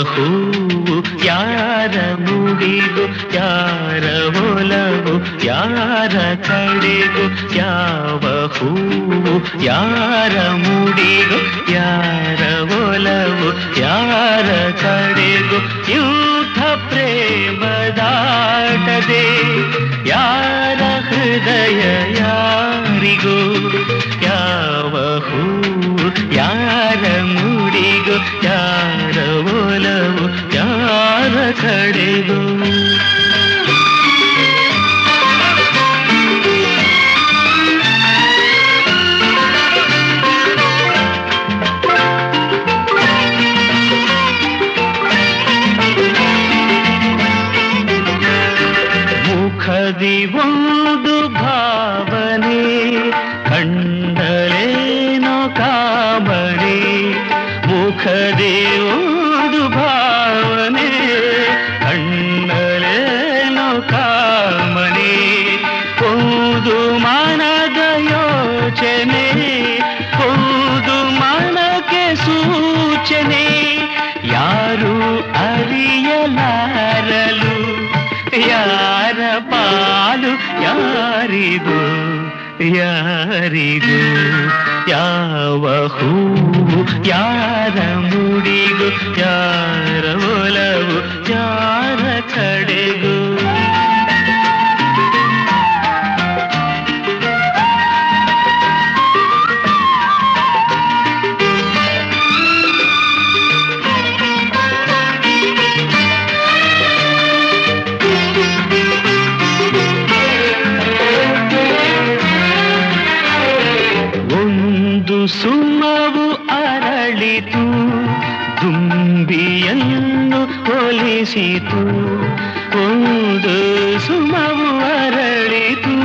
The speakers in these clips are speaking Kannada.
ಹೂವು ಯಾರ ಮುಡಿಗು ಯಾರ ಒಲವು ಯಾರ ಕಡೆಗೂ ಯಾವ ಹೂವು ಯಾರ ಮುಡಿಗು ಯಾರ ಒಲವು ಯಾರ ಕಡೆಗೂ ಯೂಥ ಪ್ರೇಮದಾಟದೆ ಯಾರ ಹೃದಯ ಯಾರಿಗೂ ಯಾವ ಹೂವು ಯಾರ ಮುಡಿಗೂ ಯಾರ ಒಲವು ಯಾರ ಕಡೆಗೂ ಮುಖದಿ ಒಂದು ಭಾವನೆ ಕಂಡಲೇನೋ ಕಾಮನೆ ಮುಖದಿ ಒಂದು ಭಾವನೆ ಕಂಡಲೇನೋ ಕಾಮನೆ ಒಂದು ಮನದ ಯೋಚನೆ ಒಂದು ಮನಕ್ಕೆ ಸೂಚನೆ ಯಾರು ಅರಿಯಲಾರಲು ಯಾರ ಪಾಲು ಯಾರಿಗೂ ಯಾರಿಗೂ ಯಾವ ಹೂವು ಯಾರ ಮುಡಿಗೂ ಯಾರ ಒಲವು ಯಾರ ಕಡೆಗೂ ಒಂದು ಸುಮವು ಅರಳಿತು ದುಂಬಿಯನ್ನು ಹೋಲಿಸಿತು ಒಂದು ಸುಮವು ಅರಳಿತು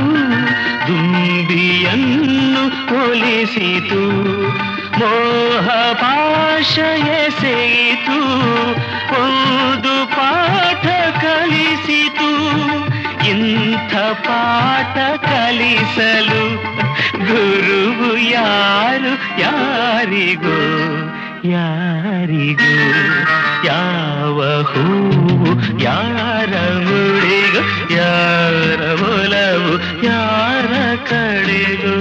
ದುಂಬಿಯನ್ನು ಹೋಲಿಸಿತು ಮೋಹ ಪಾಶ ಎಸೆಯಿತು ಒಂದು ಪಾಠ ಕಲಿಸಿತು ಇಂಥ ಪಾಠ ಕಲಿಸಲು ಗುರುವು ಯಾರು ಯಾರಿಗೂ ಯಾರಿಗೂ ಯಾವ ಹೂವು ಯಾರ ಮುಡಿಗೂ ಯಾರ ಒಲವು ಯಾರ ಕಡೆಗೂ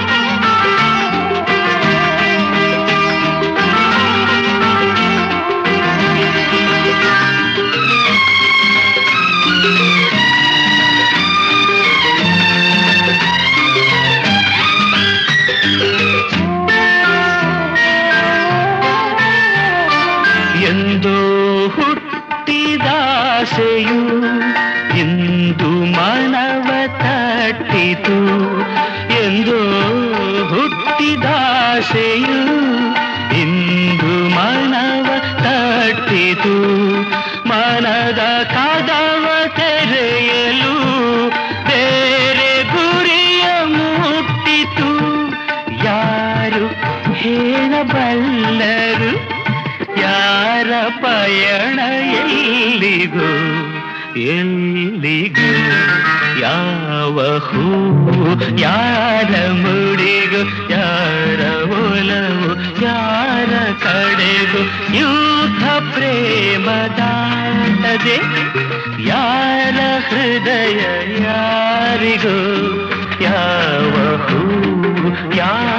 ಎಂದೋ ಹುಟ್ಟಿದಾಸೆಯು ಇಂದು ಮಾನವ ತಟ್ಟಿತು ಎಂದೋ ಹುಟ್ಟಿದಾಸೆಯು ಇಂದು ಮಾನವ ತಟ್ಟಿತು ಮನದ ಕದವ ತೆರೆಯಲು ಬೇರೆ ಗುರಿಯ ಮುಟ್ಟಿತು ಯಾರು ಹೇಳಬಲ್ಲರು ಯಾರ ಪಯಣ ಎಲ್ಲಿಗೂ ಎಲ್ಲಿಗೂ ಯಾವ ಹೂವು ಯಾರ ಮುಡಿಗೂ ಯಾರ ಒಲವು ಯಾರ ಕಡೆಗೂ ಯೂಥ ಪ್ರೇಮದಾಟದೆ ಯಾರ ಹೃದಯ ಯಾರಿಗೂ ಯಾವ ಹೂವು ಯಾರ